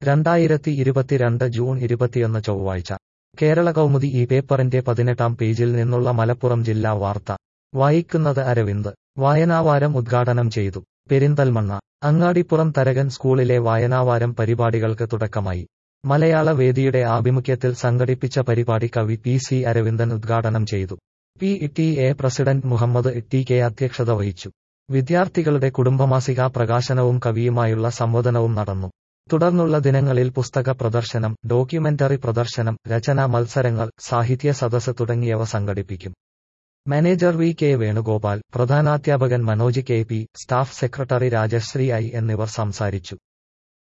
രണ്ടായിരത്തി ഇരുപത്തിരണ്ട് ജൂൺ ഇരുപത്തിയൊന്ന് ചൊവ്വാഴ്ച കേരള കൗമുദി ഈ പേപ്പറിന്റെ പതിനെട്ടാം പേജിൽ നിന്നുള്ള മലപ്പുറം ജില്ലാ വാർത്ത വായിക്കുന്നത് അരവിന്ദ് വായനാവാരം ഉദ്ഘാടനം ചെയ്തു പെരിന്തൽമണ്ണ അങ്ങാടിപ്പുറം തരകൻ സ്കൂളിലെ വായനാവാരം പരിപാടികൾക്ക് തുടക്കമായി മലയാള വേദിയുടെ ആഭിമുഖ്യത്തിൽ സംഘടിപ്പിച്ച പരിപാടി കവി പി സി അരവിന്ദൻ ഉദ്ഘാടനം ചെയ്തു P T A president Muhammad T K അധ്യക്ഷത വഹിച്ചു വിദ്യാർത്ഥികളുടെ കുടുംബമാസിക പ്രകാശനവും കവിയുമായുള്ള സംവദനവും നടന്നു തുടർന്നുള്ള ദിനങ്ങളിൽ പുസ്തക പ്രദർശനം ഡോക്യുമെന്ററി പ്രദർശനം രചനാ മത്സരങ്ങൾ സാഹിത്യ സദസ് തുടങ്ങിയവ സംഘടിപ്പിക്കും മാനേജർ വി കെ വേണുഗോപാൽ പ്രധാനാധ്യാപകൻ Manoj K P staff secretary Rajashree I എന്നിവർ സംസാരിച്ചു